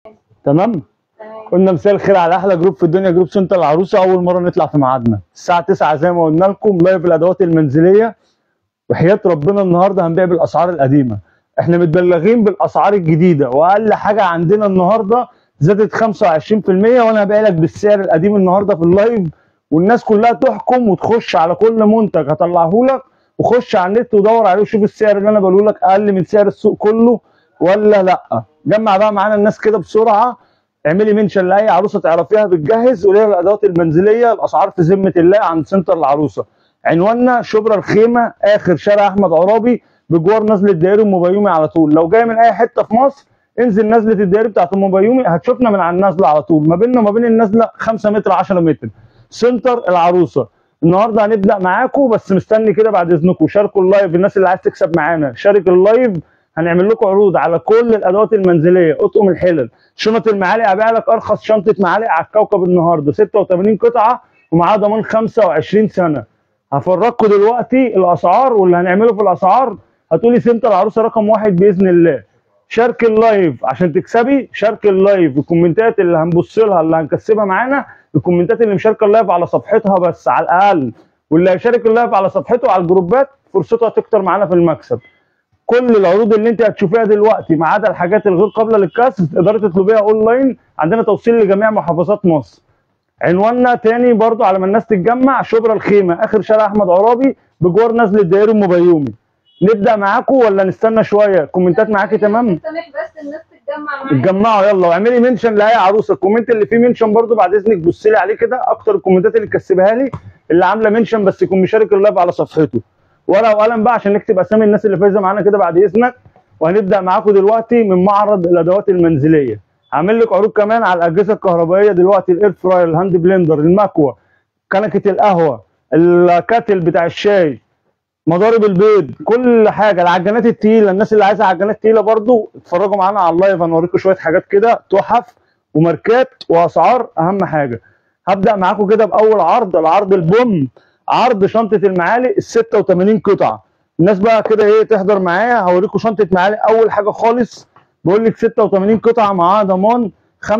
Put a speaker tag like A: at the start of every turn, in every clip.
A: تمام
B: تمام
A: قلنا مساء الخير على احلى جروب في الدنيا جروب سنتر العروسه اول مره نطلع في ميعادنا الساعه 9 زي ما قلنا لكم لايف الادوات المنزليه وحياه ربنا النهارده هنبيع بالاسعار القديمه احنا متبلغين بالاسعار الجديده واقل حاجه عندنا النهارده زادت 25% وانا هبيع لك بالسعر القديم النهارده في اللايف والناس كلها تحكم وتخش على كل منتج هطلعه لك وخش على النت ودور عليه وشوف السعر اللي انا بقوله لك اقل من سعر السوق كله ولا لا جمع بقى معانا الناس كده بسرعه اعملي منشن لاي عروسه تعرفيها بتجهز قولي لها الادوات المنزليه الاسعار في ذمه الله عند سنتر العروسه عنواننا شبرا الخيمه اخر شارع احمد عرابي بجوار نزله دائري ام بيومي على طول لو جاي من اي حته في مصر انزل نزله الدائري بتاعت ام بيومي هتشوفنا من على النزله على طول ما بيننا وما بين النزله 5 متر 10 متر سنتر العروسه النهارده هنبدا معاكم بس مستني كده بعد اذنكم شاركوا اللايف الناس اللي عايز تكسب معانا شارك اللايف هنعمل لكم عروض على كل الادوات المنزليه اطقم الحلل شنط المعالق هبيع لك ارخص شنطه معالق على الكوكب النهارده 86 قطعه ومعاها ضمان 25 سنه هفرجكم دلوقتي الاسعار واللي هنعمله في الاسعار هتقولي سنتر العروسه رقم واحد باذن الله شارك اللايف عشان تكسبي شارك اللايف الكومنتات اللي هنبص لها اللي هنكسبها معانا الكومنتات اللي مشاركه اللايف على صفحتها بس على الاقل واللي هيشارك اللايف على صفحته على الجروبات فرصتها تكتر معانا في المكسب كل العروض اللي انت هتشوفيها دلوقتي ما عدا الحاجات الغير قابله للكسب تقدري تطلبيها اونلاين عندنا توصيل لجميع محافظات مصر عنواننا تاني برضو على ما الناس تتجمع شبرا الخيمه اخر شارع احمد عرابي بجوار نزله دائري ام بيومي نبدا معاكم ولا نستنى شويه كومنتات معاكي تمام
B: سامح بس الناس تتجمع معايا
A: اتجمعوا يلا واعملي منشن لاي عروسه الكومنت اللي فيه منشن برضو بعد اذنك بصي لي عليه كده اكتر الكومنتات اللي تكسبها لي اللي عامله منشن بس يكون مشارك اللايف على صفحته ورقه وقلم بقى عشان نكتب اسامي الناس اللي فايزه معانا كده بعد اذنك وهنبدا معاكم دلوقتي من معرض الادوات المنزليه هعمل لك عروض كمان على الاجهزه الكهربائيه دلوقتي الاير فراير الهاند بلندر المكوه كنكه القهوه الكاتل بتاع الشاي مضارب البيض كل حاجه العجانات التقيله الناس اللي عايزه عجانات تقيله برضو اتفرجوا معانا على اللايف هنوريكم شويه حاجات كده تحف وماركات واسعار اهم حاجه هبدا معاكم كده باول عرض العرض البوم عرض شنطه المعالق ال 86 قطعه الناس بقى كده ايه تحضر معايا هوريكم شنطه معالق اول حاجه خالص بقول لك 86 قطعه معاها ضمان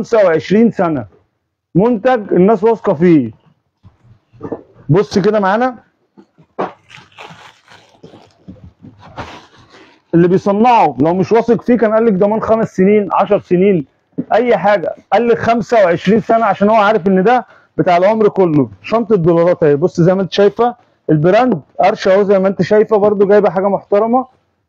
A: 25 سنه منتج الناس واثقه فيه بص كده معانا اللي بيصنعه لو مش واثق فيه كان قال لك ضمان خمس سنين 10 سنين اي حاجه قال لك 25 سنه عشان هو عارف ان ده بتاع العمر كله شنطه دولارات اهي بص زي ما انت شايفه البراند قرشه اهو زي ما انت شايفه برده جايبه حاجه محترمه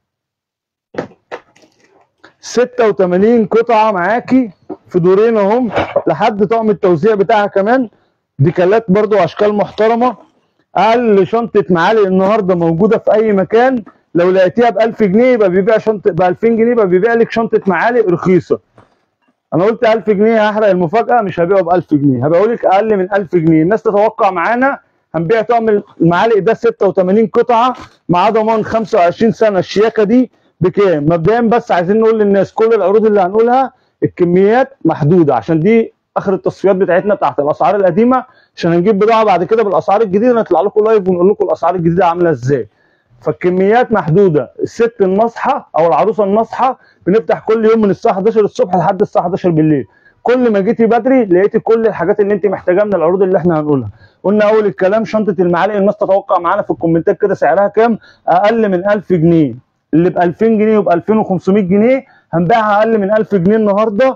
A: 86 قطعه معاكي في دورين اهم لحد طقم التوزيع بتاعها كمان ديكالات برضو اشكال محترمه اقل شنطه معالق النهارده موجوده في اي مكان لو لقيتيها ب 1000 جنيه يبقى بيبيع شنطه ب 2000 جنيه يبقى بيبيع لك شنطه معالق رخيصه انا قلت 1000 جنيه هحرق المفاجاه مش هبيعه ب 1000 جنيه هبيعه لك اقل من 1000 جنيه الناس تتوقع معانا هنبيع طقم المعالق ده 86 قطعه مع ضمان 25 سنه الشياكه دي بكام مبدئيا بس عايزين نقول للناس كل العروض اللي هنقولها الكميات محدوده عشان دي اخر التصفيات بتاعتنا بتاعت الاسعار القديمه عشان هنجيب بضاعه بعد كده بالاسعار الجديده نطلع لكم لايف ونقول لكم الاسعار الجديده عامله ازاي فالكميات محدوده الست الناصحه او العروسه الناصحه بنفتح كل يوم من الساعه 11 الصبح لحد الساعه 11 بالليل كل ما جيتي بدري لقيتي كل الحاجات اللي انت محتاجاها من العروض اللي احنا هنقولها قلنا اول الكلام شنطه المعالق الناس تتوقع معانا في الكومنتات كده سعرها كام اقل من 1000 جنيه اللي ب 2000 جنيه وب 2500 جنيه هنبيعها اقل من 1000 جنيه النهارده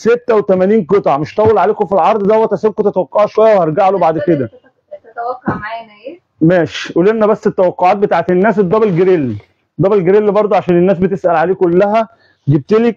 A: 86 قطعه مش طول عليكم في العرض دوت اسيبكم تتوقعوا شويه وهرجع له بعد كده
B: تتوقع معانا ايه؟
A: ماشي قول لنا بس التوقعات بتاعت الناس الدبل جريل دبل جريل برضه عشان الناس بتسال عليه كلها جبت لك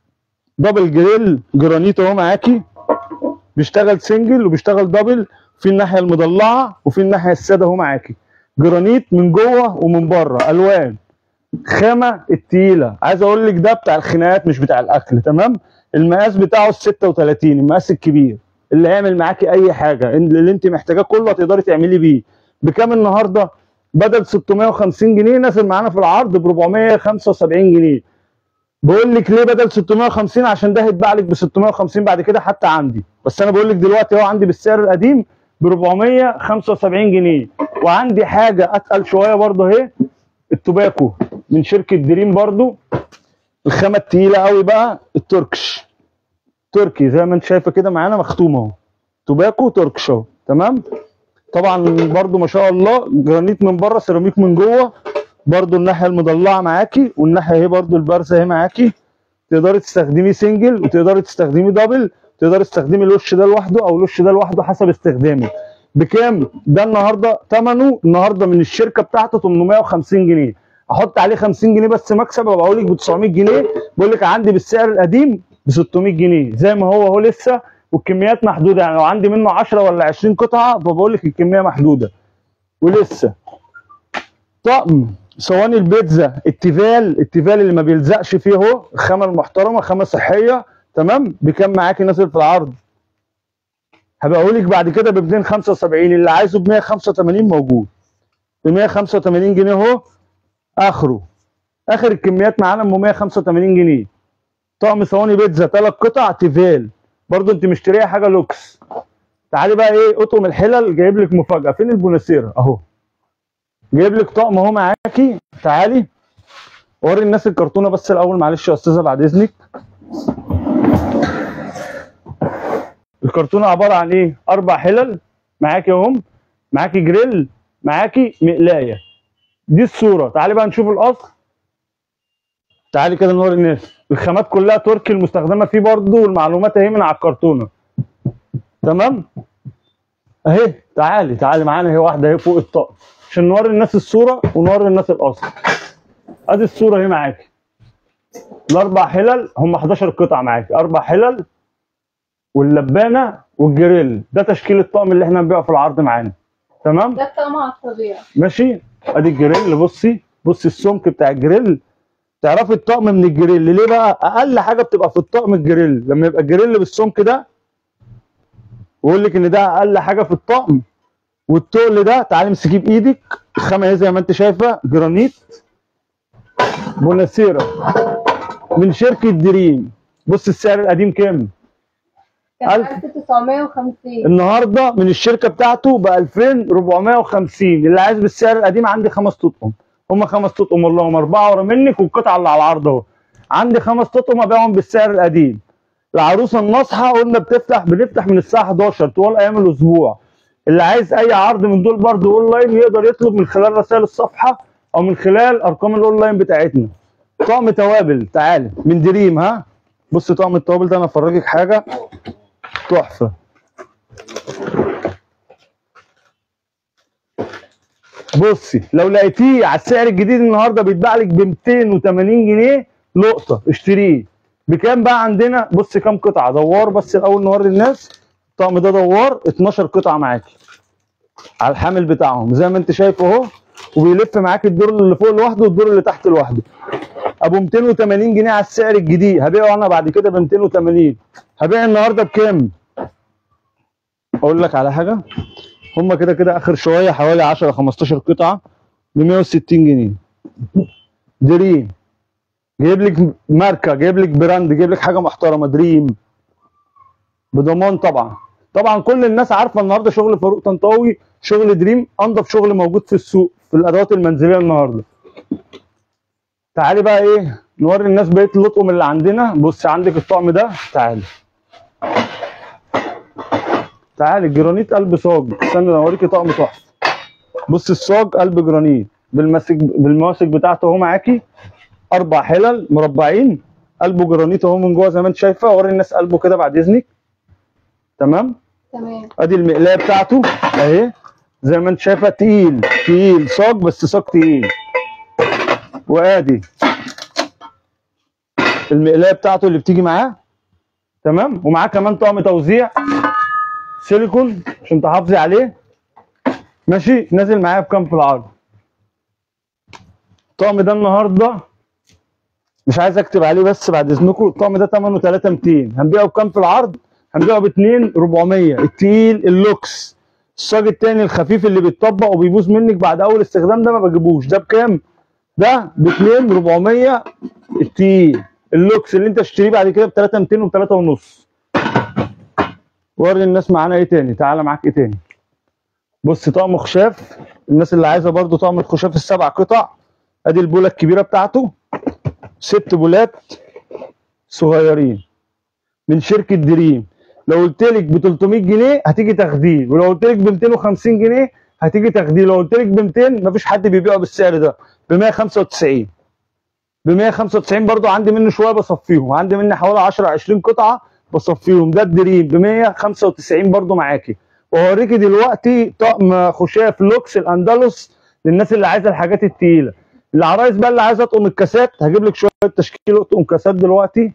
A: دبل جريل جرانيت اهو معاكي بيشتغل سنجل وبيشتغل دبل في الناحيه المضلعه وفي الناحيه الساده اهو معاكي جرانيت من جوه ومن بره الوان خامه التقيله عايز اقول لك ده بتاع الخناقات مش بتاع الاكل تمام المقاس بتاعه ال 36 المقاس الكبير اللي هيعمل معاكي اي حاجه اللي انت محتاجاه كله هتقدري تعملي بيه بكام النهارده بدل 650 جنيه نازل معانا في العرض ب 475 جنيه بقول لك ليه بدل 650 عشان ده هيتباع لك ب 650 بعد كده حتى عندي بس انا بقول لك دلوقتي اهو عندي بالسعر القديم ب 475 جنيه وعندي حاجه اتقل شويه برضه اهي التوباكو من شركه دريم برضه الخامه التقيله قوي بقى التركش تركي زي ما انت شايفه كده معانا مختوم اهو توباكو ترك شو تمام طبعا برضو ما شاء الله جرانيت من بره سيراميك من جوه برضو الناحيه المضلعه معاكي والناحيه اهي برضو البارزه اهي معاكي تقدري تستخدمي سنجل وتقدري تستخدمي دبل تقدري تستخدمي الوش ده لوحده او الوش ده لوحده حسب استخدامك بكام ده النهارده ثمنه النهارده من الشركه بتاعته 850 جنيه احط عليه 50 جنيه بس مكسب ابقى اقول لك ب 900 جنيه بقول لك عندي بالسعر القديم ب 600 جنيه زي ما هو هو لسه والكميات محدوده يعني لو عندي منه 10 ولا 20 قطعه فبقول لك الكميه محدوده ولسه طقم صواني البيتزا التيفال التيفال اللي ما بيلزقش فيه اهو الخامه المحترمه خامه صحيه تمام بكام معاكي نازل في العرض هبقى اقول لك بعد كده ب 275 اللي عايزه ب 185 موجود ب 185 جنيه اهو اخره اخر الكميات معانا ب 185 جنيه طقم صواني بيتزا ثلاث قطع تيفال برضو انت مشتريه حاجه لوكس تعالي بقى ايه اطقم الحلل جايب لك مفاجاه فين البوناسيرا اهو جايب لك طقم اهو معاكي تعالي وري الناس الكرتونه بس الاول معلش يا استاذه بعد اذنك الكرتونه عباره عن ايه اربع حلل معاكي اهم معاكي جريل معاكي مقلايه دي الصوره تعالي بقى نشوف الاصل تعالي كده نوري الناس الخامات كلها تركي المستخدمه فيه برضو والمعلومات اهي من على الكرتونه تمام اهي تعالي تعالي معانا اهي واحده اهي فوق الطقم عشان نوري الناس الصوره ونوري الناس الاصل ادي الصوره اهي معاكي الاربع حلل هم 11 قطعه معاكي اربع حلل واللبانه والجريل ده تشكيل الطقم اللي احنا هنبيعه في العرض معانا تمام
B: ده الطعم على الطبيعة
A: ماشي ادي الجريل بصي بصي السمك بتاع الجريل تعرفي الطقم من الجريل ليه بقى اقل حاجه بتبقى في الطقم الجريل لما يبقى الجريل بالسمك ده ويقول لك ان ده اقل حاجه في الطقم والتقل ده تعالي امسكيه بايدك الخامه اهي زي ما انت شايفه جرانيت بوناسيرا من شركه دريم بص السعر القديم كام
B: كان
A: ألف.
B: 1950
A: النهارده من الشركه بتاعته ب 2450 اللي عايز بالسعر القديم عندي خمس تطقم هم خمس تطقم والله هم اربعه ورا منك والقطعه اللي على العرض اهو عندي خمس تطقم ابيعهم بالسعر القديم العروسه الناصحه قلنا بتفتح بنفتح من الساعه 11 طوال ايام الاسبوع اللي عايز اي عرض من دول برضه اونلاين يقدر يطلب من خلال رسائل الصفحه او من خلال ارقام الاونلاين بتاعتنا طقم توابل تعالي من دريم ها بص طقم التوابل ده انا افرجك حاجه تحفه بصي لو لقيتيه على السعر الجديد النهارده بيتباع لك ب 280 جنيه لقطه اشتريه بكام بقى عندنا بص كام قطعه دوار بس الاول نوري الناس الطقم ده دوار 12 قطعه معاكي على الحامل بتاعهم زي ما انت شايف اهو وبيلف معاك الدور اللي فوق لوحده والدور اللي تحت لوحده ابو 280 جنيه على السعر الجديد هبيعه انا بعد كده ب 280 هبيع النهارده بكام اقول لك على حاجه هم كده كده اخر شويه حوالي 10 15 قطعه ب 160 جنيه دريم جايب لك ماركه جايب لك براند جايب لك حاجه محترمه دريم بضمان طبعا طبعا كل الناس عارفه النهارده شغل فاروق طنطاوي شغل دريم انضف شغل موجود في السوق في الادوات المنزليه النهارده تعالي بقى ايه نوري الناس بقيه اللطقم اللي عندنا بص عندك الطقم ده تعالي تعالي جرانيت قلب صاج استنى انا اوريكي طقم تحفه بص الصاج قلب جرانيت بالمسك بالمواسك بتاعته اهو معاكي اربع حلل مربعين قلبه جرانيت اهو من جوه زي ما انت شايفه اوري الناس قلبه كده بعد اذنك تمام
B: تمام
A: ادي المقلايه بتاعته اهي زي ما انت شايفه تقيل تقيل صاج بس صاج تقيل وادي المقلايه بتاعته اللي بتيجي معاه تمام ومعاه كمان طقم توزيع سيليكون عشان تحافظي عليه ماشي نازل معايا بكام في العرض الطقم ده النهارده مش عايز اكتب عليه بس بعد اذنكم الطقم ده ثمنه 3200 هنبيعه بكام في العرض هنبيعه ب 2 400 التقيل اللوكس الصاج التاني الخفيف اللي بيتطبق وبيبوظ منك بعد اول استخدام ده ما بجيبوش ده بكام ده ب 2 400 التقيل اللوكس اللي انت تشتريه بعد كده ب 3 200 و 3 ونص وري الناس معانا ايه تاني تعالى معاك ايه تاني بص طقم خشاف الناس اللي عايزه برضو طقم الخشاف السبع قطع ادي البوله الكبيره بتاعته ست بولات صغيرين من شركه دريم لو قلت لك ب 300 جنيه هتيجي تاخديه ولو قلت لك ب 250 جنيه هتيجي تاخديه لو قلت لك ب 200 مفيش حد بيبيعه بالسعر ده ب 195 ب 195 برضو عندي منه شويه بصفيهم عندي منه حوالي 10 20 قطعه بصفيهم ده الدريم ب 195 برضو معاكي وهوريكي دلوقتي طقم خشايه فلوكس الاندلس للناس اللي عايزه الحاجات التقيله العرايس بقى اللي عايزه اطقم الكاسات هجيب لك شويه تشكيل اطقم كاسات دلوقتي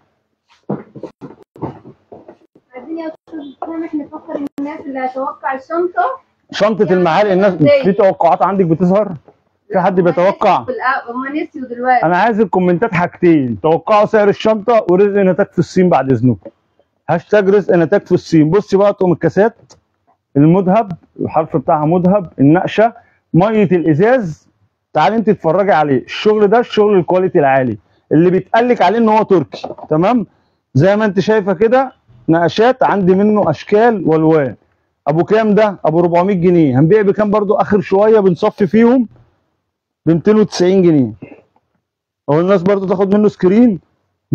B: عايزين يا استاذ سامح نفكر الناس اللي هتوقع الشنطه
A: شنطه المعالق الناس في توقعات عندك بتظهر في حد بيتوقع
B: هم نسيوا دلوقتي
A: انا عايز الكومنتات حاجتين توقعوا سعر الشنطه ورزق نتاج في الصين بعد اذنكم هاشتاج رزق نتاج في الصين بصي بقى اطقم الكاسات المذهب الحرف بتاعها مذهب النقشه ميه الازاز تعالي انت تتفرجي عليه الشغل ده الشغل الكواليتي العالي اللي بيتقالك عليه ان هو تركي تمام زي ما انت شايفه كده نقشات عندي منه اشكال والوان ابو كام ده ابو 400 جنيه هنبيع بكام برضو اخر شويه بنصفي فيهم ب 290 جنيه هو الناس برضو تاخد منه سكرين ب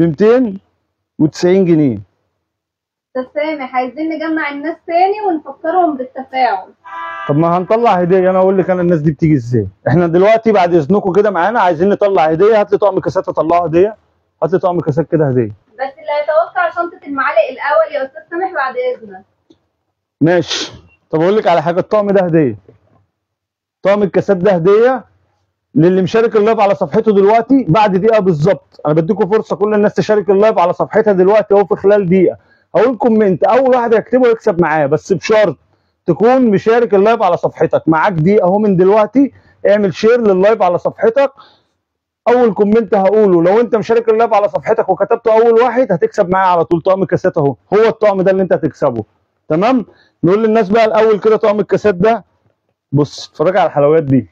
A: 290 جنيه
B: استاذ سامح عايزين نجمع الناس تاني ونفكرهم بالتفاعل
A: طب ما هنطلع هديه انا اقول لك انا الناس دي بتيجي ازاي احنا دلوقتي بعد اذنكم كده معانا عايزين نطلع هديه هات لي طقم كاسات اطلعه هديه هات لي طقم كاسات كده هديه
B: بس اللي هيتوقع شنطه المعالق الاول يا استاذ سامح بعد اذنك
A: ماشي طب اقول لك على حاجه الطقم ده هديه طقم الكاسات ده هديه للي مشارك اللايف على صفحته دلوقتي بعد دقيقه بالظبط انا بديكم فرصه كل الناس تشارك اللايف على صفحتها دلوقتي اهو في خلال دقيقه هقول كومنت اول واحد يكتبه يكسب معاه بس بشرط تكون مشارك اللايف على صفحتك معاك دقيقه اهو من دلوقتي اعمل شير لللايف على صفحتك اول كومنت هقوله لو انت مشارك اللايف على صفحتك وكتبته اول واحد هتكسب معاه على طول طقم كاسات اهو هو الطقم ده اللي انت هتكسبه تمام نقول للناس بقى الاول كده طقم الكاسات ده بص اتفرج على الحلويات دي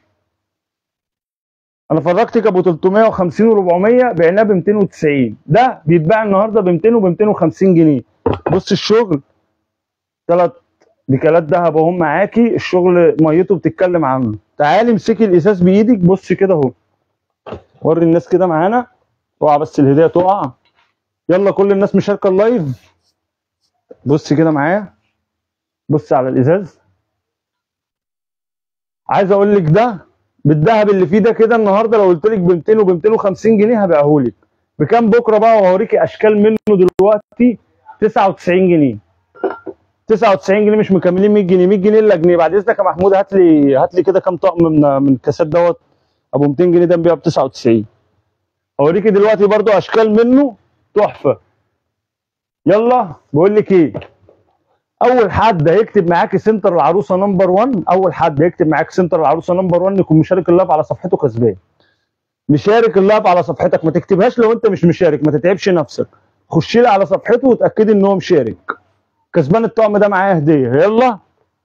A: انا فرجتك ابو 350 و400 بعناه ب 290 ده بيتباع النهارده ب 200 وب 250 جنيه بص الشغل ثلاث ديكالات دهب اهم معاكي الشغل ميته بتتكلم عنه تعالي امسكي الازاز بايدك بص كده اهو وري الناس كده معانا اوعى بس الهديه تقع يلا كل الناس مشاركه اللايف بص كده معايا بص على الازاز عايز اقول لك ده بالذهب اللي فيه ده كده النهارده لو قلت لك ب 200 وب 250 جنيه هبيعه لك بكام بكره بقى وهوريكي اشكال منه دلوقتي 99 جنيه 99 جنيه مش مكملين 100 جنيه 100 جنيه الا جنيه بعد اذنك يا محمود هات لي هات لي كده كام طقم من من الكاسات دوت ابو 200 جنيه ده نبيعه ب 99 هوريكي دلوقتي برضو اشكال منه تحفه يلا بقول لك ايه اول حد هيكتب معاكي سنتر العروسه نمبر 1 اول حد هيكتب معاك سنتر العروسه نمبر 1 يكون مشارك اللايف على صفحته كسبان مشارك اللايف على صفحتك ما تكتبهاش لو انت مش مشارك ما تتعبش نفسك خش لي على صفحته وتاكدي ان هو مشارك كسبان الطقم ده معاه هديه يلا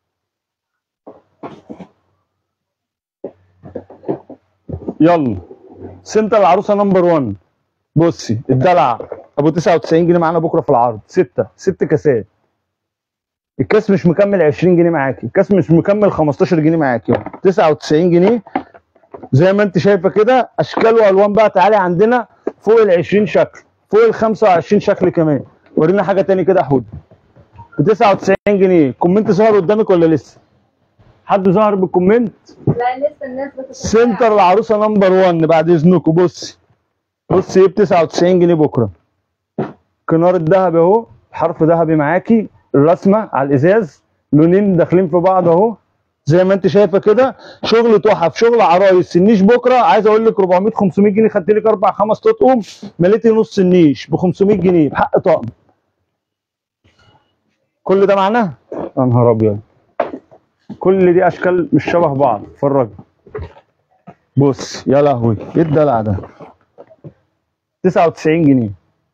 A: يلا سنتر العروسه نمبر 1 بصي الدلع ابو 99 جنيه معانا بكره في العرض ستة ست كاسات الكاس مش مكمل 20 جنيه معاكي الكاس مش مكمل 15 جنيه معاكي 99 جنيه زي ما انت شايفه كده اشكال والوان بقى تعالي عندنا فوق ال 20 شكل فوق ال 25 شكل كمان ورينا حاجه تاني كده يا حود ب 99 جنيه كومنت ظهر قدامك ولا لسه حد ظهر بالكومنت
B: لا لسه الناس بتتفاعل
A: سنتر العروسه نمبر 1 بعد اذنكم بصي بصي ايه ب 99 جنيه بكره كنار الذهب اهو حرف ذهبي معاكي الرسمه على الازاز لونين داخلين في بعض اهو زي ما انت شايفه كده شغل تحف شغل عرايس النيش بكره عايز اقول لك 400 500 جنيه خدت لك اربع خمس تطقم مليتي نص النيش ب 500 جنيه بحق طقم كل ده معناه يا نهار ابيض كل دي اشكال مش شبه بعض اتفرج بص يا لهوي ايه الدلع ده 99 جنيه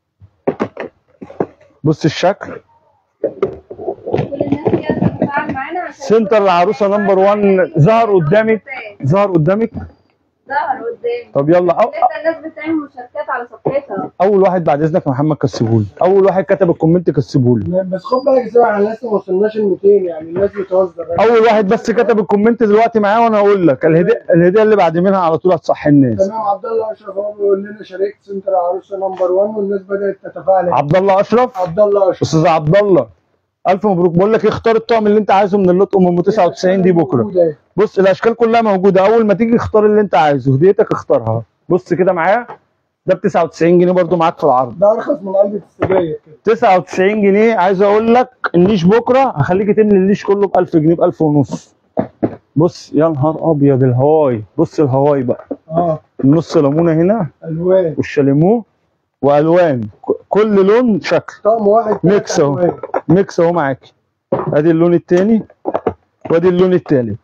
A: بص الشكل
B: كل الناس هي تتفاعل معانا عشان
A: سنتر العروسه نمبر 1 ظهر قدامك ظهر قدامك
B: ظهر ظهر قدامي
A: طب يلا أو
B: لسه الناس بتعمل مشاركات على صفحتها
A: اول واحد بعد اذنك يا محمد كسبهولي اول واحد كتب الكومنت كسبهولي
C: بس خد بالك يا سامح احنا لسه ما وصلناش ل 200 يعني الناس بتهزر
A: اول واحد بس كتب الكومنت دلوقتي معايا وانا اقول لك الهديه الهديه اللي بعد منها على طول هتصحي الناس
C: تمام عبد الله اشرف هو بيقول لنا شاركت سنتر عروسه نمبر 1 والناس بدات تتفاعل
A: عبد الله اشرف
C: عبد الله اشرف
A: استاذ عبد الله الف مبروك بقول لك اختار الطقم اللي انت عايزه من اللوت ام 99 دي بكره
C: موجودة اهي.
A: بص الاشكال كلها موجوده اول ما تيجي اختار اللي انت عايزه هديتك اختارها بص كده معايا ده ب 99 جنيه برضو معاك في العرض
C: ده ارخص من علبه السجاير كده
A: 99 جنيه عايز اقول لك النيش بكره هخليك تملي النيش كله ب 1000 جنيه ب 1000 ونص بص يا نهار ابيض الهواي بص الهواي بقى
C: اه
A: النص ليمونه هنا
C: الوان
A: والشاليمو والوان ك- كل لون شكل
C: طقم واحد تلات
A: ميكس اهو
C: ألوان.
A: ميكس اهو معاك ادي اللون التاني وادي اللون التالت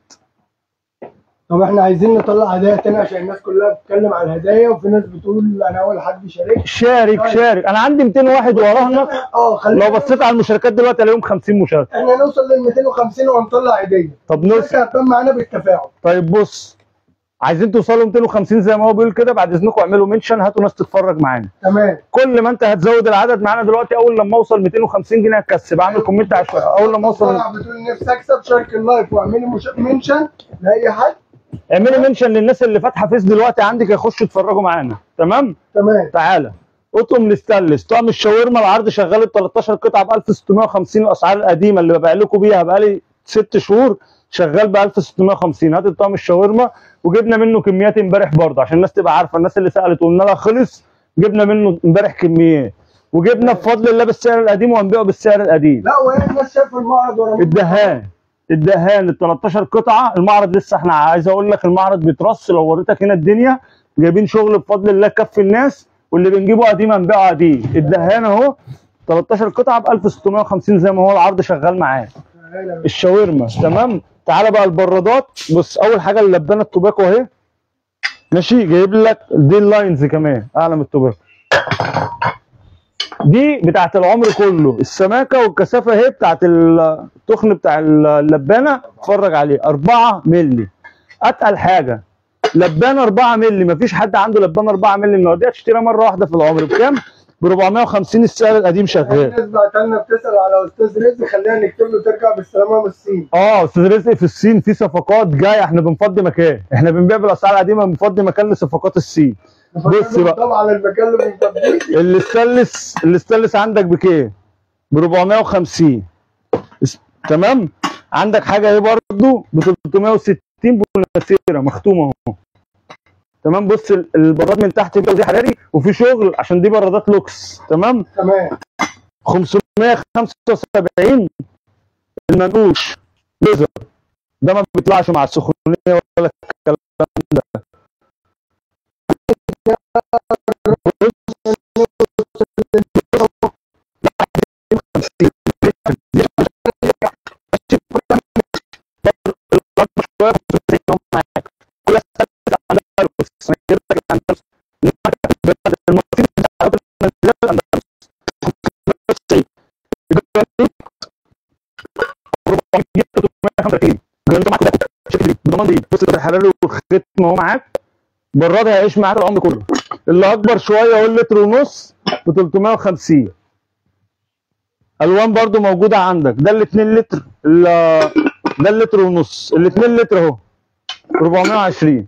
C: طب احنا عايزين نطلع هدايا تاني عشان الناس كلها بتتكلم على الهدايا وفي ناس بتقول انا اول حد يشارك
A: شارك
C: طيب.
A: شارك انا عندي 200 واحد وراهنا
C: اه خلينا
A: لو بصيت على المشاركات دلوقتي الاقيهم 50 مشاركه
C: احنا نوصل لل 250 وهنطلع هديه
A: طب نوصل
C: الشركه هتبان معانا بالتفاعل
A: طيب بص عايزين توصلوا 250 زي ما هو بيقول كده بعد اذنكم اعملوا منشن هاتوا ناس تتفرج معانا
C: تمام
A: كل ما انت هتزود العدد معانا دلوقتي اول لما اوصل 250 جنيه هتكسب اعمل كومنت عشوائي اول لما اوصل
C: طلع بتقول نفسي اكسب شارك اللايف واعملي مش... منشن لاي حد
A: اعملي منشن للناس اللي فاتحه فيس دلوقتي عندك يخشوا يتفرجوا معانا تمام
C: تمام
A: تعالى اطقم الستانلس طقم الشاورما العرض شغال ب 13 قطعه ب 1650 الاسعار القديمه اللي ببيع لكم بيها بقالي ست شهور شغال ب 1650 هات الطقم الشاورما وجبنا منه كميات امبارح برضه عشان الناس تبقى عارفه الناس اللي سالت وقلنا لها خلص جبنا منه امبارح كميات وجبنا بفضل الله بالسعر القديم وهنبيعه بالسعر القديم
C: لا وهي الناس شايفه المعرض ورا منه.
A: الدهان الدهان ال 13 قطعه المعرض لسه احنا عايز اقول لك المعرض بيترص لو وريتك هنا الدنيا جايبين شغل بفضل الله كفي الناس واللي بنجيبه قديم هنبيعه قديم الدهان اهو 13 قطعه ب 1650 زي ما هو العرض شغال معاه
C: تعالى.
A: الشاورما تمام تعالى بقى البرادات بص اول حاجه اللبانه التوباكو اهي ماشي جايب لك دي اللاينز كمان اعلى من التوباكو دي بتاعت العمر كله السماكه والكثافه اهي بتاعت التخن بتاع اللبانه اتفرج عليه 4 مللي اتقل حاجه لبانه 4 مللي مفيش حد عنده لبانه 4 مللي النهارده تشتريها مره واحده في العمر بكام؟ ب 450 السعر القديم شغال
C: الناس بعت لنا بتسال على استاذ رزق خلينا نكتب له ترجع بالسلامه من الصين
A: اه استاذ رزق في الصين في صفقات جايه احنا بنفضي مكان احنا بنبيع بالاسعار القديمه بنفضي مكان لصفقات الصين بص بقى
C: طبعا المكان اللي بنفضيه
A: الاستانلس الاستانلس عندك بكام؟ ب 450 اس- تمام؟ عندك حاجه ايه برضه ب 360 بوناسيرا مختومه اهو تمام بص ال- البراد من تحت كده دي حراري وفي شغل عشان دي برادات لوكس تمام
C: تمام
A: 575 المنقوش ليزر ده ما بيطلعش مع السخونيه ولا الكلام ده بص الحراري والختم اهو معاك براد هيعيش معاك العمر كله اللي اكبر شويه هو اللتر ونص ب 350 الوان برضو موجوده عندك ده ال 2 لتر ال- ده اللتر ونص ال 2 لتر اهو 420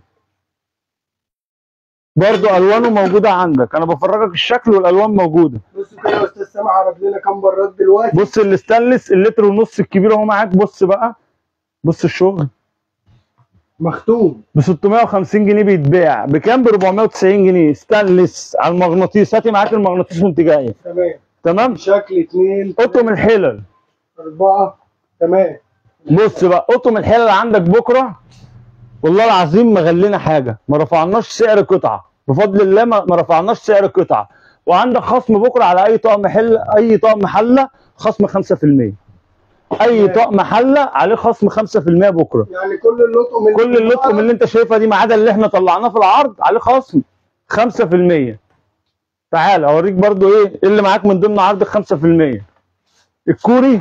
A: برضو الوانه موجوده عندك انا بفرجك الشكل والالوان موجوده
C: بص كده يا استاذ سامح عرض لنا كام براد دلوقتي
A: بص الاستانلس اللتر ونص الكبير اهو معاك بص بقى بص الشغل
C: مختوم
A: ب 650 جنيه بيتباع بكام ب 490 جنيه ستانلس على المغناطيس هاتي معاك المغناطيس وانت جايه
C: تمام
A: تمام
C: شكل اثنين
A: قطم الحلل
C: أربعة تمام
A: بص بقى قطم الحلل عندك بكره والله العظيم ما غلينا حاجه ما رفعناش سعر قطعه بفضل الله ما ما رفعناش سعر قطعه وعندك خصم بكره على اي طقم حل اي طقم حله خصم 5% اي طقم حله عليه خصم 5% بكره
C: يعني كل اللطم اللي
A: كل اللطم اللي انت شايفها دي ما عدا اللي احنا طلعناه في العرض عليه خصم 5% تعال اوريك برضو ايه إيه اللي معاك من ضمن عرض 5% الكوري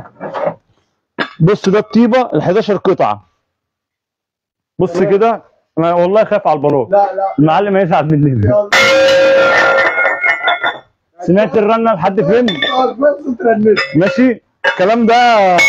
A: بص ده الطيبه ال 11 قطعه بص
C: تمام.
A: كده انا والله خايف على البلاط
C: لا لا
A: المعلم هيزعل مني
C: يلا
A: سمعت الرنه لحد فين
C: اه بس ترنت
A: ماشي الكلام ده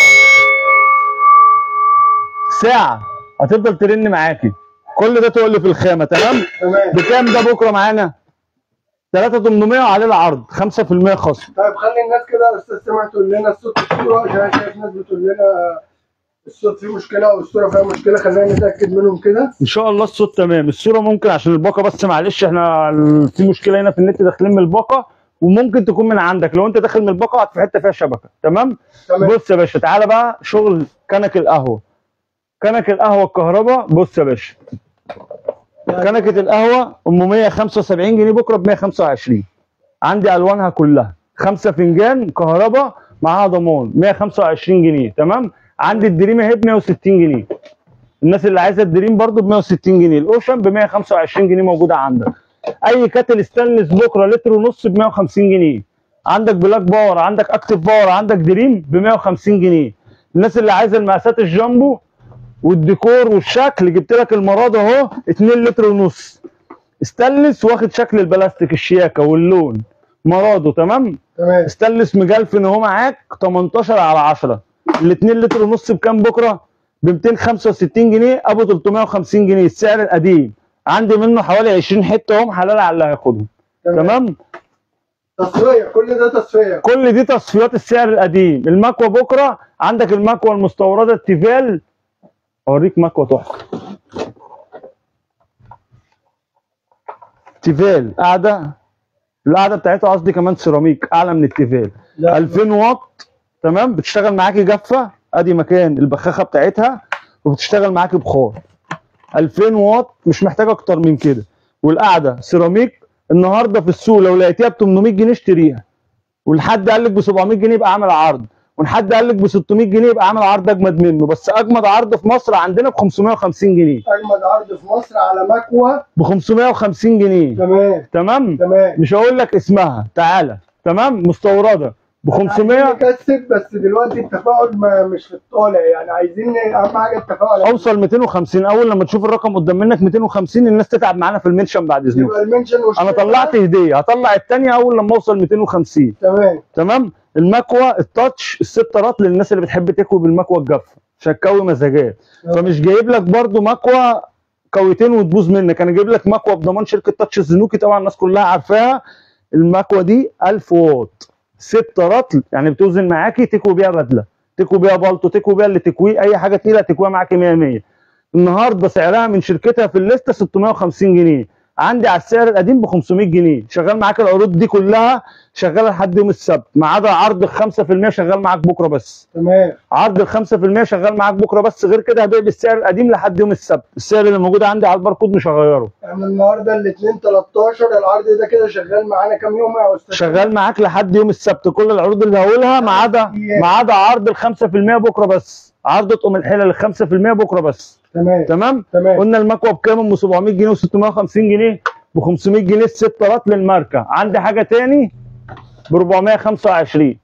A: ساعه هتفضل ترن معاكي كل ده تقول لي في الخامه تمام
C: تمام
A: بكام ده بكره معانا 3800 وعليه العرض 5% خصم
C: طيب خلي الناس كده يا استاذ سامح تقول لنا الصوت في الصوره عشان انا شايف ناس بتقول لنا الصوت فيه مشكله او الصوره فيها مشكله خلينا نتاكد منهم كده
A: ان شاء الله الصوت تمام الصوره ممكن عشان الباقه بس معلش احنا ال- في مشكله هنا في النت داخلين من الباقه وممكن تكون من عندك لو انت داخل من الباقه هت في حته فيها شبكه تمام
C: تمام
A: بص يا باشا تعالى بقى شغل كنك القهوه كنك القهوه الكهرباء بص يا باشا كنكه القهوه ام 175 جنيه بكره ب 125 عندي الوانها كلها خمسه فنجان كهرباء معاها ضمان 125 جنيه تمام عندي الدريم اهي ب 160 جنيه الناس اللي عايزه الدريم برضو ب 160 جنيه الاوشن ب 125 جنيه موجوده عندك اي كاتل ستانلس بكره لتر ونص ب 150 جنيه عندك بلاك باور عندك اكتف باور عندك دريم ب 150 جنيه الناس اللي عايزه المقاسات الجامبو والديكور والشكل جبت لك المراد اهو 2 لتر ونص استانلس واخد شكل البلاستيك الشياكه واللون مراده تمام
C: تمام
A: استانلس مجلفن اهو معاك 18 على 10 ال 2 لتر ونص بكام بكره؟ ب 265 جنيه ابو 350 جنيه السعر القديم عندي منه حوالي 20 حته اهم حلال على اللي هياخدهم تمام
C: تصفيه كل ده تصفيه
A: كل دي تصفيات السعر القديم المكوى بكره عندك المكوى المستورده التيفال اوريك مكوى تحفه تيفال قاعده القاعده بتاعتها قصدي كمان سيراميك اعلى من التيفال
C: لا.
A: 2000 واط تمام بتشتغل معاكي جافه ادي مكان البخاخه بتاعتها وبتشتغل معاكي بخار 2000 واط مش محتاج اكتر من كده والقاعده سيراميك النهارده في السوق لو لقيتيها ب 800 جنيه اشتريها والحد قال لك ب 700 جنيه يبقى عامل عرض والحد قال لك ب 600 جنيه يبقى عامل عرض اجمد منه بس اجمد عرض في مصر عندنا ب 550 جنيه
C: اجمد عرض في مصر على مكوى
A: ب 550 جنيه
C: تمام
A: تمام
C: تمام
A: مش هقول لك اسمها تعالى تمام مستورده ب 500
C: عايزين نكسب بس دلوقتي التفاعل ما مش في الطالع يعني عايزين اهم حاجه التفاعل
A: اوصل 250 اول لما تشوف الرقم قدام منك 250 الناس تتعب معانا في المنشن بعد اذنك
C: يبقى المنشن
A: انا
C: والشير
A: طلعت هديه هطلع الثانيه اول لما اوصل 250
C: تمام
A: تمام المكوى التاتش الست رات للناس اللي بتحب تكوي بالمكوى الجافه عشان تكوي مزاجات فمش جايب لك برضو مكوى كويتين وتبوظ منك انا جايب لك مكوى بضمان شركه تاتش الزنوكي طبعا الناس كلها عارفاها المكوى دي 1000 واط ست رطل يعني بتوزن معاكي تكوي بيها بدله تكوي بيها بالطو تكوي بيها اللي تكويه اي حاجه تقيله تكويها معاكي 100 100 النهارده سعرها من شركتها في الليسته 650 جنيه عندي على السعر القديم ب 500 جنيه شغال معاك العروض دي كلها شغاله لحد يوم السبت ما عدا عرض ال 5% شغال معاك بكره بس
C: تمام
A: عرض ال 5% شغال معاك بكره بس غير كده هبيع بالسعر القديم لحد يوم السبت السعر اللي موجود عندي على الباركود مش هغيره
C: احنا النهارده الاثنين 13 العرض ده كده شغال معانا كام يوم يا استاذ
A: شغال معاك لحد يوم السبت كل العروض اللي هقولها ما عدا ما عدا عرض ال 5% بكره بس عرض تقوم الحلل ال 5% بكره بس
C: تمام
A: تمام
C: تمام
A: قلنا المكوى بكام ام 700 جنيه و650 جنيه ب 500 جنيه الست رات للماركه عندي حاجه تاني ب 425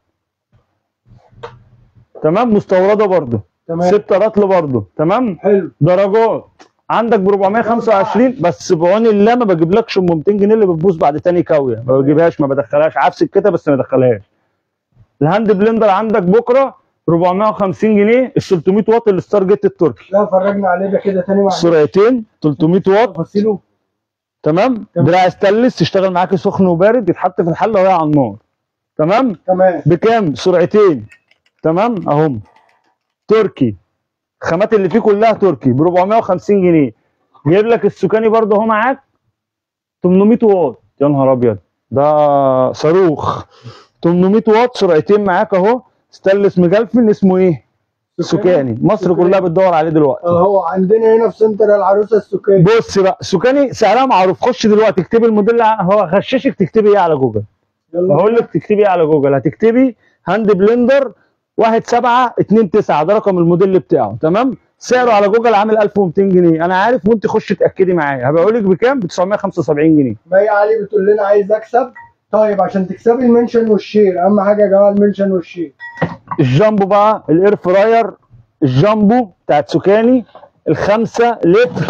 A: تمام مستورده برضه
C: تمام
A: ست رطل برضه تمام
C: حلو
A: درجات عندك ب 425 بس بعون الله ما بجيبلكش ام 200 جنيه اللي بتبوظ بعد تاني كاويه ما بجيبهاش ما بدخلهاش عفس الكتا بس ما بدخلهاش الهاند بلندر عندك بكره 450 جنيه ال 300 واط الستار جيت التركي
C: لا فرجنا عليه ده كده تاني مع
A: سرعتين 300 واط
C: تفاصيله
A: تمام
C: تمام.
A: دراع ستانلس تشتغل معاك سخن وبارد يتحط في الحله وهي على النار تمام
C: تمام
A: بكام سرعتين تمام اهم تركي الخامات اللي فيه كلها تركي ب 450 جنيه جايب لك السكاني برضه اهو معاك 800 واط يا نهار ابيض ده صاروخ 800 واط سرعتين معاك اهو ستانلس مجلفن اسمه ايه؟ سكاني مصر
C: سكاني.
A: كلها بتدور عليه دلوقتي
C: اهو عندنا هنا في سنتر العروسه السكاني
A: بص بقى سكاني سعرها معروف خش دلوقتي اكتبي الموديل ع- هو غششك تكتبي ايه على جوجل
C: يلا
A: هقول لك تكتبي ايه على جوجل هتكتبي هاند بلندر 1 7 2 9 ده رقم الموديل بتاعه تمام سعره على جوجل عامل 1200 جنيه انا عارف وانت خش اتاكدي معايا هبقول لك بكام ب 975 جنيه
C: مي علي بتقول لنا عايز اكسب طيب عشان تكسبي المنشن والشير اهم حاجه يا جماعه المنشن والشير
A: الجامبو بقى الاير فراير الجامبو بتاعت سكاني الخمسة لتر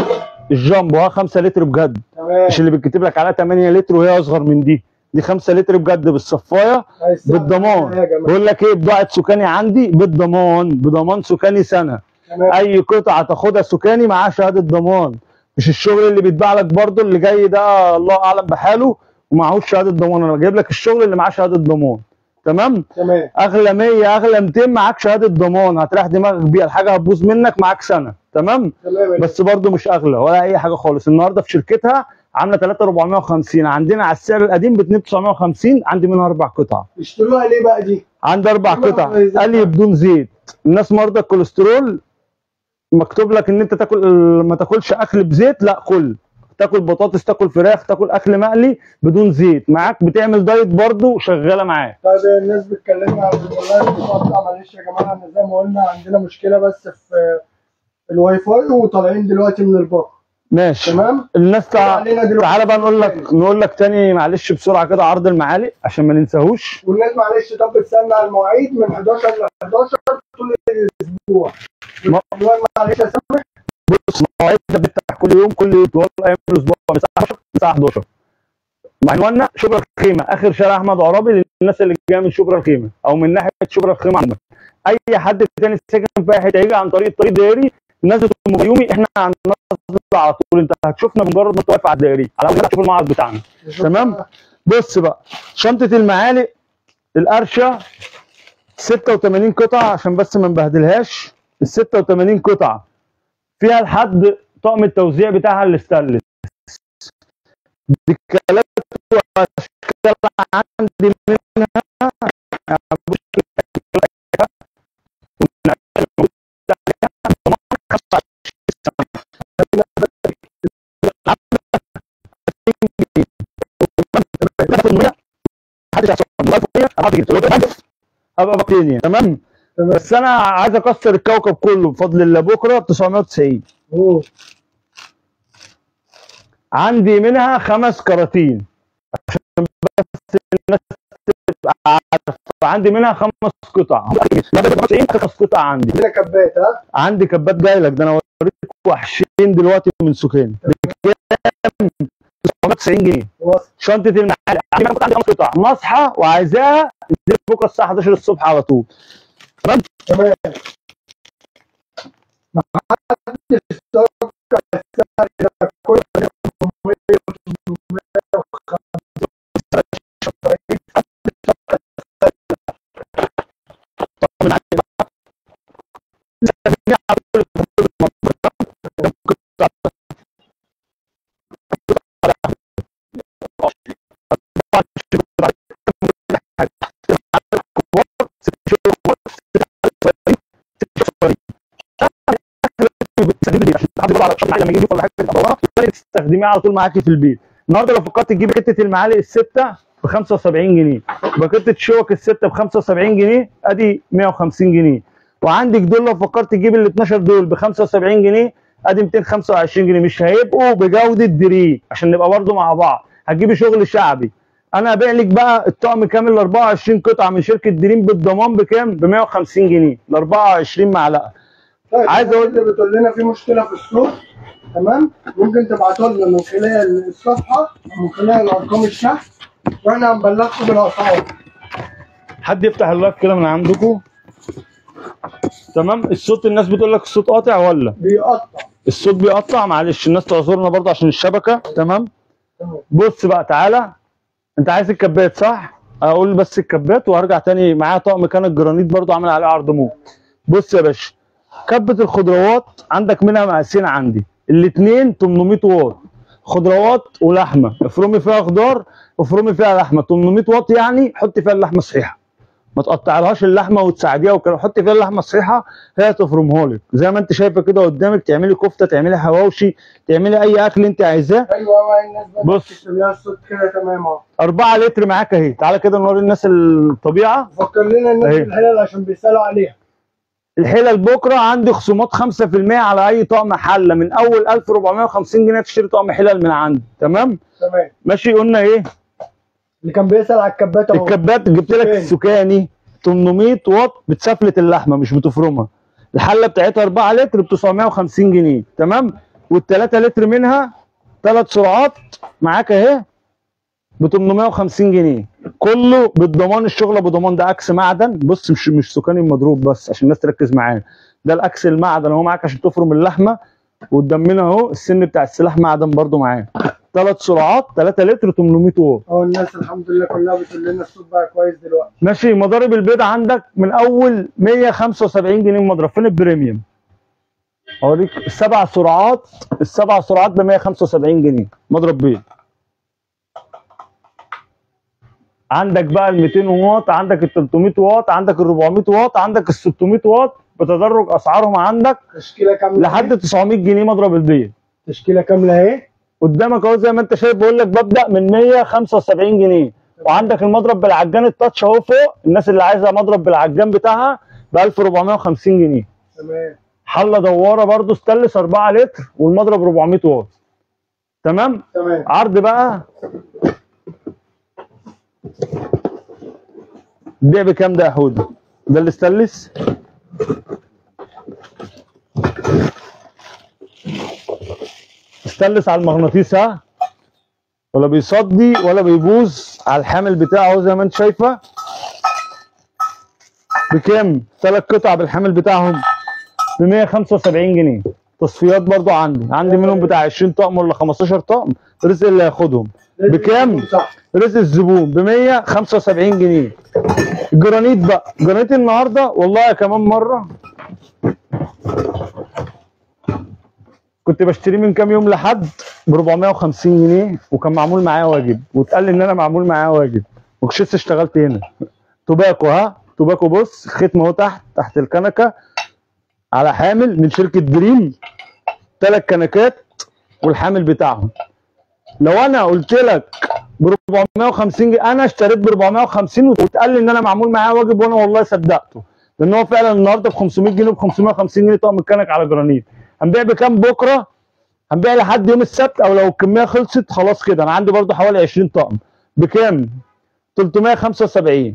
A: الجامبو ها 5 لتر بجد
C: تمام
A: مش اللي بتكتب لك عليها 8 لتر وهي اصغر من دي دي 5 لتر بجد بالصفايه
C: هيستعمل
A: بالضمان
C: إيه يا جماعه
A: بقول لك ايه بضاعه سكاني عندي بالضمان بضمان سكاني سنه
C: تمام
A: اي قطعه تاخدها سكاني معاه شهاده ضمان مش الشغل اللي بيتباع لك برضه اللي جاي ده الله اعلم بحاله ومعهوش شهاده ضمان انا جايب لك الشغل اللي معاه شهاده ضمان تمام
C: تمام
A: اغلى 100 اغلى 200 معاك شهاده ضمان هتريح دماغك بيها الحاجه هتبوظ منك معاك سنه تمام
C: تمام
A: بس برضه مش اغلى ولا اي حاجه خالص النهارده في شركتها عامله 3450 عندنا على السعر القديم ب 2950 عندي منها اربع قطع
C: اشتروها ليه بقى دي؟
A: عندي اربع
C: ما
A: قطع
C: هو إذا
A: قال لي بدون زيت الناس مرضى الكوليسترول مكتوب لك ان انت تاكل ما تاكلش اكل بزيت لا كل تاكل بطاطس تاكل فراخ تاكل اكل مقلي بدون زيت معاك بتعمل دايت برضه شغاله معاك
C: طيب الناس بتكلمني عن والله المقاطعة معلش يا جماعه احنا زي ما قلنا عندنا مشكله بس في الواي فاي وطالعين دلوقتي من الباقه
A: ماشي
C: تمام؟
A: الناس تع...
C: علينا دلوقتي.
A: تعالى بقى نقول لك نقول لك تاني معلش بسرعه كده عرض المعالق عشان ما ننساهوش
C: والناس معلش طب بتستنى على المواعيد من 11 ل 11 طول الاسبوع
A: ما-
C: والله معلش يا سامح
A: بص مواعيدنا بتفتح كل يوم كل يوم طول ايام الاسبوع من الساعه 10 للساعه 11 عنواننا شبرا الخيمه اخر شارع احمد عرابي للناس اللي جايه من شبرا الخيمه او من ناحيه شبرا الخيمه عندنا اي حد تاني ساكن في اي حته يجي عن طريق الطريق الدائري نازل ام بيومي احنا عن على طول انت هتشوفنا مجرد ما انت واقف على الدائري على اول تشوف المعرض بتاعنا تمام بص بقى شنطه المعالق القرشه 86 قطعه عشان بس ما نبهدلهاش ال 86 قطعه فيها لحد طقم التوزيع بتاعها الاستانلس ديكالات واشكال عندي منها ابقى بقيني تمام
C: تمام.
A: بس انا عايز اكسر الكوكب كله بفضل الله بكره ب 990
C: أوه.
A: عندي منها خمس كراتين عشان بس الناس تبقى عارفه عندي منها خمس قطع خمس قطع عندي
C: عندنا كبات ها
A: عندي كبات جاي لك ده انا اوريك وحشين دلوقتي من سكان بكام 990 جنيه
C: وصل
A: شنطه المعالق عندي منها عندي خمس قطع نصحى وعايزاها تنزل بكره الساعه 11 الصبح على طول تمام
C: تمام محدش يتوقع السعر ده كل
A: تستخدميها على طول معاكي في البيت النهارده لو فكرت تجيبي حته المعالق السته ب 75 جنيه بكتة شوك السته ب 75 جنيه ادي 150 جنيه وعندك دول لو فكرت تجيب ال 12 دول ب 75 جنيه ادي 225 جنيه مش هيبقوا بجوده دريم عشان نبقى برضو مع بعض هتجيبي شغل شعبي انا هبيع لك بقى الطقم كامل ال 24 قطعه من شركه دريم بالضمان بكام؟ ب 150 جنيه ال 24 معلقه
C: طيب
A: عايز
C: الناس
A: أقول-
C: اللي بتقول لنا في مشكله في الصوت تمام ممكن تبعتوا لنا من خلال الصفحه من خلال ارقام الشحن واحنا هنبلغكم بالاسعار
A: حد يفتح اللايف كده من عندكم تمام الصوت الناس بتقول لك الصوت قاطع ولا
C: بيقطع
A: الصوت بيقطع معلش الناس تعذرنا برضه عشان الشبكه تمام
C: تمام
A: بص بقى تعالى انت عايز الكبات صح اقول بس الكبات وهرجع تاني معايا طقم كان الجرانيت برضه عامل عليه عرض موت بص يا باشا كبه الخضروات عندك منها مقاسين عندي الاثنين 800 واط خضروات ولحمه افرمي فيها خضار افرمي فيها لحمه 800 واط يعني حط فيها اللحمه صحيحه ما تقطعلهاش اللحمه وتساعديها وكده حط فيها اللحمه الصحيحه هي تفرمها لك زي ما انت شايفه كده قدامك تعملي كفته تعملي حواوشي تعملي اي اكل انت عايزاه
C: ايوه بقى الناس بقى
A: بص.
C: تكتب لها الصوت كده تمام اهو
A: 4 لتر معاك اهي تعالى كده نوري الناس الطبيعه
C: فكر لنا الناس
A: أهي.
C: بالحلال عشان بيسالوا عليها
A: الحلل بكره عندي خصومات 5% على اي طقم حله من اول 1450 جنيه تشتري طقم حلل من عندي تمام
C: تمام
A: ماشي قلنا ايه
C: اللي كان بيسال على الكبات اهو
A: الكبات جبت لك
C: سكاني.
A: السكاني 800 واط بتسفلت اللحمه مش بتفرمها الحله بتاعتها 4 لتر ب 950 جنيه تمام والتلاتة لتر منها ثلاث سرعات معاك اهي ب 850 جنيه كله بالضمان الشغل بضمان ده اكس معدن بص مش مش سكاني مضروب بس عشان الناس تركز معانا ده الاكس المعدن اهو معاك عشان تفرم اللحمه وقدامنا اهو السن بتاع السلاح معدن برضو معاه ثلاث سرعات 3 لتر 800 واط
C: اه الناس الحمد لله كلها بتقول لنا الصوت بقى كويس دلوقتي
A: ماشي مضارب البيض عندك من اول 175 جنيه مضرب فين البريميوم اوريك السبع سرعات السبع سرعات ب 175 جنيه مضرب بيض عندك بقى ال 200 واط عندك ال 300 واط عندك ال 400 واط عندك ال 600 واط بتدرج اسعارهم عندك
C: تشكيله كامله
A: لحد 900 جنيه مضرب البيض
C: تشكيله كامله اهي
A: قدامك اهو زي ما انت شايف بقول لك ببدا من 175 جنيه وعندك المضرب بالعجان التاتش اهو فوق الناس اللي عايزه مضرب بالعجان بتاعها ب 1450 جنيه
C: تمام
A: حله دواره برضو ستانلس 4 لتر والمضرب 400 واط تمام
C: تمام
A: عرض بقى بيع بكام ده يا حوده ده الاستانلس استانلس على المغناطيس ها ولا بيصدي ولا بيبوظ على الحامل بتاعه زي ما انت شايفه بكام ثلاث قطع بالحامل بتاعهم ب 175 جنيه تصفيات برضو عندي عندي منهم بتاع 20 طقم ولا 15 طقم رزق اللي هياخدهم بكام؟
C: صح
A: رزق الزبون ب 175 جنيه الجرانيت بقى جرانيت النهارده والله كمان مره كنت بشتريه من كام يوم لحد ب 450 جنيه وكان معمول معايا واجب واتقال لي ان انا معمول معايا واجب ما كنتش لسه اشتغلت هنا توباكو ها توباكو بص ختم اهو تحت تحت الكنكه على حامل من شركه دريم ثلاث كنكات والحامل بتاعهم لو انا قلت لك ب 450 جنيه انا اشتريت ب 450 واتقال لي ان انا معمول معايا واجب وانا والله صدقته لان هو فعلا النهارده ب 500 جنيه ب 550 جنيه طقم الكنك على جرانيت هنبيع بكام بكره هنبيع لحد يوم السبت او لو الكميه خلصت خلاص كده انا عندي برضو حوالي 20 طقم بكام 375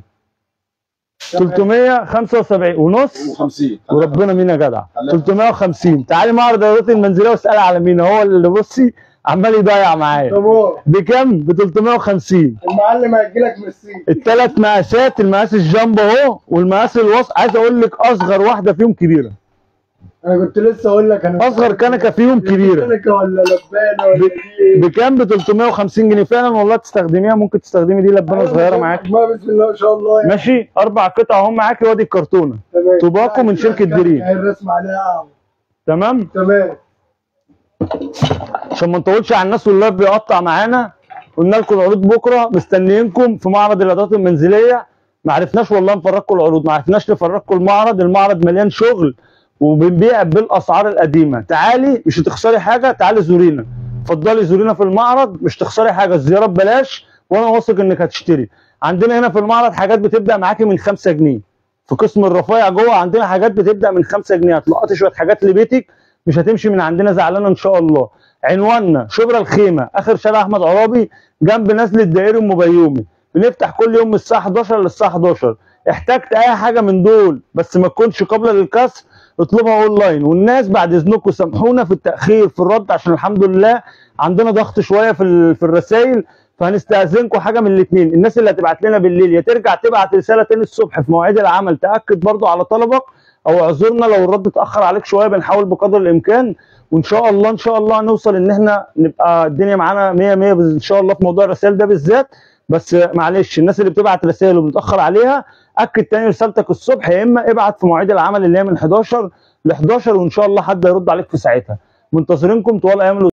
A: 375 ونص
D: و50
A: وربنا مين يا جدع 350 تعالي معرض الادوات المنزليه واسال على مين هو اللي بصي عمال يضيع معايا
C: تمام
A: بكام ب 350
C: المعلم هيجي لك من الصين
A: الثلاث مقاسات المقاس الجامبو اهو والمقاس الوسط عايز اقول لك اصغر واحده فيهم كبيره
C: انا كنت لسه اقول لك انا
A: اصغر كنكه فيهم كبيره
C: كنكه ولا لبانه ولا
A: ب-
C: دي ايه
A: بكام ب 350 جنيه فعلا والله تستخدميها ممكن تستخدمي دي لبانه صغيره معاك
C: ما بسم الله ما شاء الله يعني.
A: ماشي اربع قطع اهم معاكي وادي الكرتونه
C: تمام
A: توباكو من شركة دريم.
C: هي الرسم عليها قهوة.
A: تمام
C: تمام
A: عشان ما نطولش على الناس واللايف بيقطع معانا قلنا لكم العروض بكره مستنيينكم في معرض الادوات المنزليه ما عرفناش والله نفرجكم العروض ما عرفناش نفرجكم المعرض المعرض مليان شغل وبنبيع بالاسعار القديمه تعالي مش هتخسري حاجه تعالي زورينا اتفضلي زورينا في المعرض مش تخسري حاجه الزياره ببلاش وانا واثق انك هتشتري عندنا هنا في المعرض حاجات بتبدا معاكي من 5 جنيه في قسم الرفايع جوه عندنا حاجات بتبدا من 5 جنيه هتلقطي شويه حاجات لبيتك مش هتمشي من عندنا زعلانه ان شاء الله عنواننا شبرا الخيمه اخر شارع احمد عرابي جنب نزله الدائري ام بيومي بنفتح كل يوم من الساعه 11 للساعه 11 احتجت اي حاجه من دول بس ما تكونش قابله للكسر اطلبها اونلاين والناس بعد اذنكم سامحونا في التاخير في الرد عشان الحمد لله عندنا ضغط شويه في ال- في الرسائل فهنستاذنكم حاجه من الاثنين الناس اللي هتبعت لنا بالليل يا ترجع تبعت رساله تاني الصبح في مواعيد العمل تاكد برضو على طلبك او اعذرنا لو الرد اتاخر عليك شويه بنحاول بقدر الامكان وان شاء الله ان شاء الله هنوصل ان احنا نبقى الدنيا معانا 100 100 ان شاء الله في موضوع الرسائل ده بالذات بس معلش الناس اللي بتبعت رسائل وبنتاخر عليها اكد تاني رسالتك الصبح يا اما ابعت في مواعيد العمل اللي هي من 11 ل 11 وان شاء الله حد هيرد عليك في ساعتها منتظرينكم طوال ايام